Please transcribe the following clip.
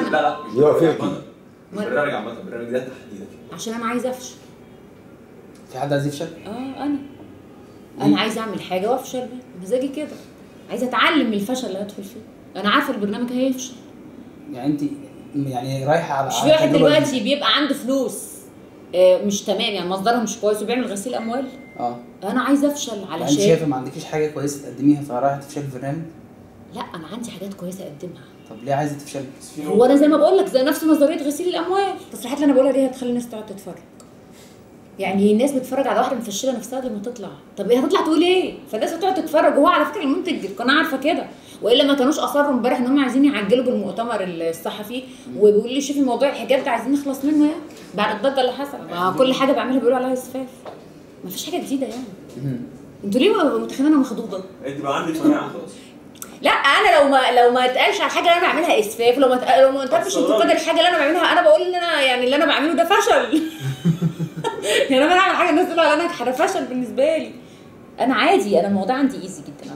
لا لا مش يقع فيها برنامج عامة. مش ما- برنامج عامة البرنامج ده تحديدا عشان انا عايزه افشل في حد عايز يفشل؟ اه انا انا عايزه اعمل حاجه وافشل بيها مزاجي كده عايزه اتعلم من الفشل اللي هدخل فيه انا عارفه البرنامج هيفشل يعني انت يعني رايحه على مش على في واحد التجربة دي. دلوقتي بيبقى عنده فلوس آه، مش تمام يعني مصدرها مش كويس وبيعمل غسيل اموال اه انا عايزه افشل يعني انت علشان شايفه ما عندكيش حاجه كويسه تقدميها فرايحه تفشلي في البرنامج؟ لا انا عندي حاجات كويسه اقدمها طب ليه عايزه تفشلي؟ هو انا زي ما بقول لك زي نفس نظريه غسيل الاموال التصريحات اللي انا بقولها دي هتخلي الناس تقعد تتفرج يعني الناس بتتفرج على واحده مفشله نفسها لما تطلع طب هي هتطلع تقول ايه فالناس هتقعد تتفرج وهو على فكره المنتج القناه عارفه كده والا ما كانوش اصروا امبارح ان هم عايزين يعجلوا بالمؤتمر الصحفي وبيقول لي شوفي موضوع الحجاب ده عايزين نخلص منه يعني بعد الضجه اللي حصلت ما كل حاجه بعملها بيقولوا عليها اسفاف ما فيش حاجه جديده يعني مهم. انتوا ليه متخيلين انا مخضوضه انت بقى عندك مناعة خلاص لا انا لو ما لو ما اتقالش على الحاجه اللي انا بعملها اسفاف لو ما اتق- لو ما اتقالش انتقاد الحاجه اللي انا بعملها انا بقول ان انا يعني اللي انا بعمله ده فشل يعني انا بعمل حاجه الناس تقول عليها انا فشل بالنسبه لي انا عادي انا الموضوع عندي ايزي جدا